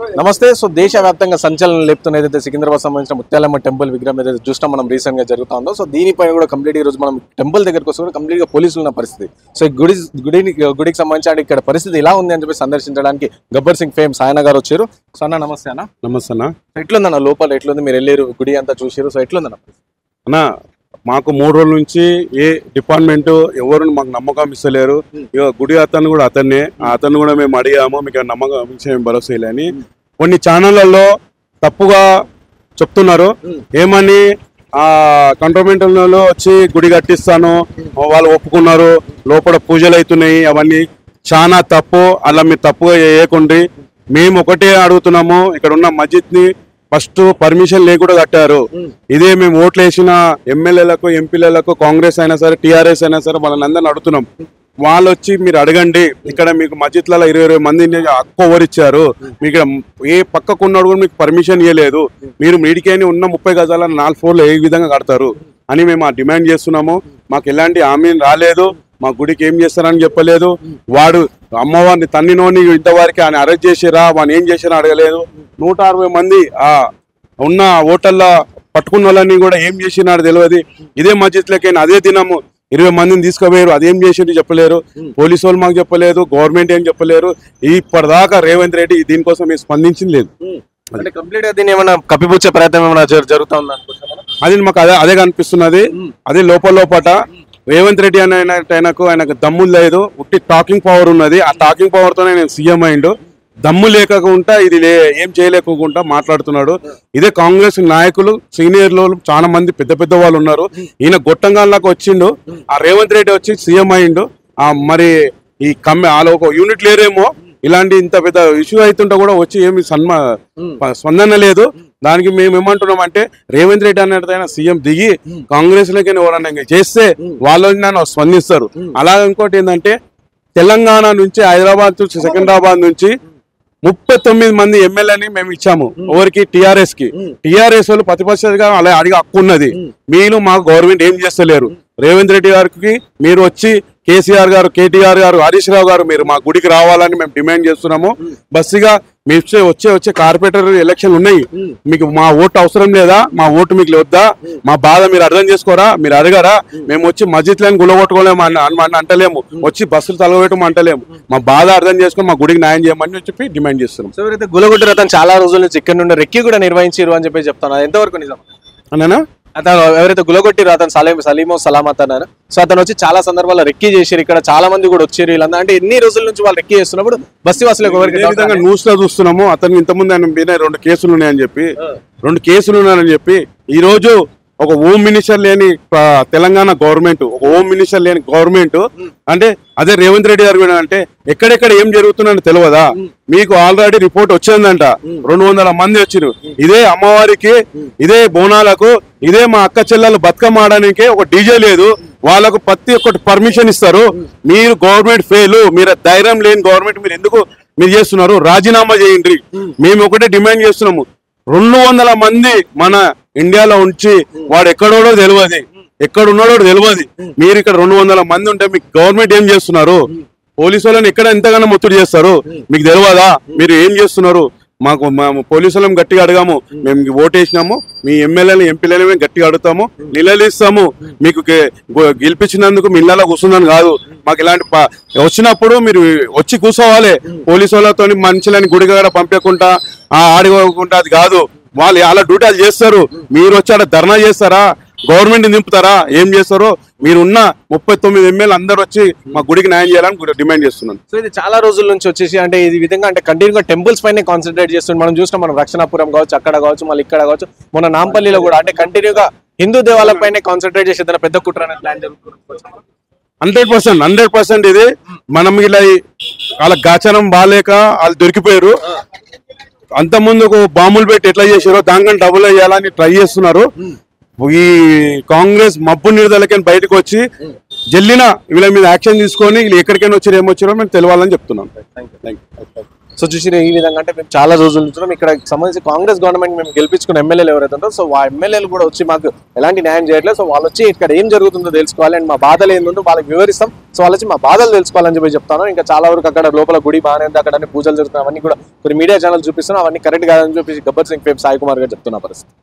నమస్తే సో దేశవ్యాప్తంగా సంచలనం లేపుతున్న ఏదైతే సికింద్రాబాద్ సంబంధించిన ముత్యాలమ్మ టెంపుల్ విగ్రహం ఏదైతే చూస్తాం మనం రీసెంట్ గా జరుగుతా ఉందో సో దీనిపైన కూడా కంప్లీట్ ఈ రోజు మనం టెంపుల్ దగ్గరకు వస్తే కూడా కంప్లీట్ గా పోలీసులు ఉన్న పరిస్థితి సో ఈ గుడి గుడిని గుడికి సంబంధించి అంటే ఇక్కడ పరిస్థితి ఎలా ఉంది అని చెప్పి సందర్శించడానికి గబ్బర్ సింగ్ ఫేమ్ సాయన గారు వచ్చారు సో అన్న నమస్తే అన్న నమస్తే అన్న సో ఎట్లుందన్న లోపల ఎట్లుంది మీరు వెళ్ళారు గుడి అంతా చూసారు సో ఎట్లుందన్న అన్న మాకు మూడు రోజుల నుంచి ఏ డిపార్ట్మెంట్ ఎవరు మాకు నమ్మకం ఇస్తలేరు ఇక గుడి అతను కూడా అతన్నే ఆ అతను కూడా మేము అడిగాము మీకు ఆ నమ్మకం ఇచ్చే మేము భరోసా ఇలా అని కొన్ని ఛానళ్లలో తప్పుగా చెప్తున్నారు ఏమని ఆ కంటోన్మెంట్లో వచ్చి గుడి కట్టిస్తాను వాళ్ళు ఒప్పుకున్నారు లోపల పూజలు అవుతున్నాయి అవన్నీ చాలా తప్పు అలా మీరు తప్పుగా చేయకండి మేము ఒకటే అడుగుతున్నాము ఇక్కడ ఉన్న మస్జిద్ ని ఫస్ట్ పర్మిషన్ లేకుండా కట్టారు ఇదే మేము ఓట్లు వేసిన ఎమ్మెల్యేలకు ఎంపీలకు కాంగ్రెస్ అయినా సరే టీఆర్ఎస్ అయినా సరే వాళ్ళని అందరిని అడుగుతున్నాం వాళ్ళు వచ్చి మీరు అడగండి ఇక్కడ మీకు మస్జిద్లలో ఇరవై ఇరవై మందిని హక్కు ఓవరిచ్చారు మీకు ఇక్కడ ఏ పక్కకున్నాడు కూడా మీకు పర్మిషన్ ఇవ్వలేదు మీరు మీడికేని ఉన్న ముప్పై గజాల నాలుగు ఫ్లోర్లు ఏ విధంగా కడతారు అని మేము ఆ డిమాండ్ చేస్తున్నాము మాకు ఎలాంటి హామీ రాలేదు మా గుడికి ఏం చేస్తారని చెప్పలేదు వాడు అమ్మవారిని తన్నినోని ఇంతవరకు ఆయన అరెస్ట్ చేసిరా వాడిని ఏం చేసిరా అడగలేదు నూట అరవై మంది ఆ ఉన్న హోటల్లో పట్టుకున్న వాళ్ళని కూడా ఏం చేసినాడు తెలియదు ఇదే మస్జిద్లకైనా అదే దినము ఇరవై మందిని తీసుకుపోయారు అదేం చేసిండు చెప్పలేరు పోలీసు వాళ్ళు మాకు చెప్పలేదు గవర్నమెంట్ ఏం చెప్పలేరు ఇప్పటిదాకా రేవంత్ రెడ్డి దీనికోసం ఏం స్పందించింది లేదు అంటే కంప్లీట్ గా దీన్ని ఏమైనా కప్పిపుచ్చే ప్రయత్నం ఏమైనా జరు- జరుగుతా ఉంది అనుకుంటున్నారా అది మాకు అదే అదే కనిపిస్తున్నది అదే లోపల లోపట రేవంత్ రెడ్డి అనే ఆయన- ఆయనకు ఆయనకు దమ్ము లేదు ఉట్టి టాకింగ్ పవర్ ఉన్నది ఆ టాకింగ్ పవర్ తోనే నేను సీఎం అయిండు దమ్ము లేకుండా ఇది లే ఏం చేయలేకుండా మాట్లాడుతున్నాడు ఇదే కాంగ్రెస్ నాయకులు సీనియర్లు చాలా మంది పెద్ద పెద్ద వాళ్ళు ఉన్నారు ఈయన గొట్టంగాల్లోకి వచ్చిండు ఆ రేవంత్ రెడ్డి వచ్చి సీఎం అయిండు ఆ మరి ఈ కమ్మె వాళ్ళ ఒక యూనిట్ లేరేమో ఇలాంటి ఇంత పెద్ద ఇష్యూ అవుతుంటే కూడా వచ్చి ఏమి సన్మా స్పందన లేదు దానికి మేము ఏమంటున్నాం అంటే రేవంత్ రెడ్డి అన్నట్టు సీఎం దిగి కాంగ్రెస్ లోకి ఎవరన్నా ఇంకా చేస్తే వాళ్ళు నన్ను స్పందిస్తారు అలాగే ఇంకోటి ఏంటంటే తెలంగాణ నుంచి హైదరాబాద్ నుంచి సికింద్రాబాద్ నుంచి ముప్పై తొమ్మిది మంది ఎమ్మెల్యేని మేము ఇచ్చాము ఎవరికి టిఆర్ఎస్ కి టిఆర్ఎస్ వాళ్ళు ప్రతిపక్షగా అలా అడిగి హక్కు ఉన్నది మీరు మాకు గవర్నమెంట్ ఏం చేస్తలేరు రేవంత్ రెడ్డి గారికి మీరు వచ్చి కేసీఆర్ గారు కేటీఆర్ గారు హరీష్ రావు గారు మీరు మా గుడికి రావాలని మేము డిమాండ్ చేస్తున్నాము బస్సుగా మీ వచ్చే వచ్చే వచ్చే కార్పొరేటర్ ఎలక్షన్ ఉన్నాయి మీకు మా ఓటు అవసరం లేదా మా ఓటు మీకు వద్దా మా బాధ మీరు అర్థం చేసుకోరా మీరు అడగరా మేము వచ్చి మస్జిద్లను గులగొట్టుకోలేము అని అని- అని అంటలేము వచ్చి బస్సులు తలగొట్టము అంటలేము మా బాధ అర్థం చేసుకొని మా గుడికి న్యాయం చేయమని చెప్పి డిమాండ్ చేస్తున్నాం సో ఎవరైతే గులగొట్టు రథం చాలా రోజుల నుంచి ఇక్కడ నుండి రెక్కి కూడా నిర్వహించారు అని చెప్పి చెప్తాను అది ఎంతవరకు నిజం అన్నానా అతను ఎవరైతే గులగొట్టిరో అతను సలీం సలీమో సలామత్ అన్నారు సో అతను వచ్చి చాలా సందర్భాల్లో రెక్కి చేసారు ఇక్కడ చాలా మంది కూడా వచ్చారు వీళ్ళంతా అంటే ఎన్ని రోజుల నుంచి వాళ్ళు రెక్కి చేస్తున్నప్పుడు బస్సు వాసులకు ఎవరికి ఏ విధంగా న్యూస్ లో చూస్తున్నాము అతనికి ఇంతకుముందు ఆయన మీద రెండు కేసులు ఉన్నాయని చెప్పి రెండు కేసులు ఉన్నాయని చెప్పి ఈ రోజు ఒక హోమ్ మినిస్టర్ లేని ఆ, తెలంగాణ గవర్నమెంట్ ఒక హోమ్ మినిస్టర్ లేని గవర్నమెంట్ అంటే అదే రేవంత్ రెడ్డి గారు కూడా అంటే ఎక్కడెక్కడ ఏం జరుగుతుందని తెలియదా మీకు ఆల్రెడీ రిపోర్ట్ వచ్చిందంట రెండు వందల మంది వచ్చిరు ఇదే అమ్మవారికి ఇదే బోనాలకు ఇదే మా అక్క చెల్లెలు బతుకమ్మ ఆడడానికి ఒక డీజే లేదు వాళ్ళకు ప్రతి ఒక్కటి పర్మిషన్ ఇస్తారు మీరు గవర్నమెంట్ ఫెయిల్ మీరు ధైర్యం లేని గవర్నమెంట్ మీరు ఎందుకు మీరు చేస్తున్నారు రాజీనామా చేయండి మేము ఒకటే డిమాండ్ చేస్తున్నాము రెండు వందల మంది మన ఇండియాలో ఉంచి వాడు ఎక్కడోడో తెలియదు ఎక్కడ ఉన్నాడో తెలియదు మీరు ఇక్కడ రెండు వందల మంది ఉంటే మీకు గవర్నమెంట్ ఏం చేస్తున్నారు పోలీసు వాళ్ళని ఎక్కడ ఎంతగానో ఒత్తిడి చేస్తారు మీకు తెలియదా మీరు ఏం చేస్తున్నారు మాకు మేము పోలీసు వాళ్ళని గట్టిగా అడగాము మేము ఓటేసినాము మీ ఎమ్మెల్యేలు ఎంపీలను మేము గట్టిగా అడుగుతాము నిలదీస్తాము మీకు గె- గొ- గెలిపించినందుకు మీ ఇళ్ళలో కూర్చుందని కాదు మాకు ఇలాంటి ప- వచ్చినప్పుడు మీరు వచ్చి కూర్చోవాలి పోలీసు వాళ్ళతో మనుషులని గుడిగడ పంపించకుండా ఆ ఆడుకోకుండా అది కాదు వాళ్ళు అలా డ్యూటీలు చేస్తారు మీరు వచ్చి ఆడ ధర్నా చేస్తారా గవర్నమెంట్ నింపుతారా ఏం చేస్తారో మీరున్న ముప్పై తొమ్మిది ఎమ్మెల్యే అందరు వచ్చి మా గుడికి న్యాయం చేయాలని గు- డిమాండ్ చేస్తున్నాను సో ఇది చాలా రోజుల నుంచి వచ్చేసి అంటే ఇది విధంగా అంటే కంటిన్యూగా టెంపుల్స్ పైన కాన్సన్ట్రేట్ చేస్తుంది మనం చూసినాం మనం రక్షణాపురం కావచ్చు అక్కడ కావచ్చు మళ్ళీ ఇక్కడ కావచ్చు మన నాంపల్లిలో కూడా అంటే కంటిన్యూగా హిందూ దేవాలయం పైన కాన్సన్ట్రేట్ చేసి ఏదైనా పెద్ద కుట్ర అనే ప్లాన్ జరుగుతుంది హండ్రెడ్ పర్సెంట్ హండ్రెడ్ పర్సెంట్ ఇది మనం ఇలా ఈ- వాళ్ళ గాచరం బాగాలేక వాళ్ళు దొరికిపోయారు అంత ముందు బాంబులు పెట్టి ఎట్లా చేశారో దానికన్నా డబుల్ అయ్యాలని ట్రై చేస్తున్నారు ఈ కాంగ్రెస్ మబ్బు నిడుదలకని బయటకు వచ్చి జల్లిన వీళ్ళ మీద యాక్షన్ తీసుకొని వీళ్ళు ఎక్కడికైనా వచ్చారు ఏమొచ్చారో మేము తెలవాలని చెప్తున్నాం థ్యాంక్ యూ సో చూసి ఈ విధంగా అంటే మేము చాలా రోజులు చూస్తున్నాం ఇక్కడ సంబంధించి కాంగ్రెస్ గవర్నమెంట్ మేము గెలిపించుకున్న ఎమ్మెల్యేలు ఎవరైతే ఉంటారో సో ఆ ఎమ్మెల్యేలు కూడా వచ్చి మాకు ఎలాంటి న్యాయం చేయట్లేదు సో వాళ్ళు వచ్చి ఇక్కడ ఏం జరుగుతుందో తెలుసుకోవాలి అండ్ మా బాధలు ఏంటంటే వాళ్ళకి వివరిస్తాం సో వాళ్ళు వచ్చి మా బాధలు తెలుసుకోవాలని చెప్పి చెప్తాను ఇంకా చాలా వరకు అక్కడ లోపల గుడి బాగానే ఉంది అక్కడ అన్ని పూజలు జరుగుతున్నాయి అవన్నీ కూడా కొన్ని మీడియా ఛానల్ చూపిస్తున్నాం అవన్నీ కరెక్ట్ కాదని చెప్పి గబ్బర్ సింగ్ ఫేమ్ సాయి కుమార్ గారు చెప్తున్న పరిస్థితి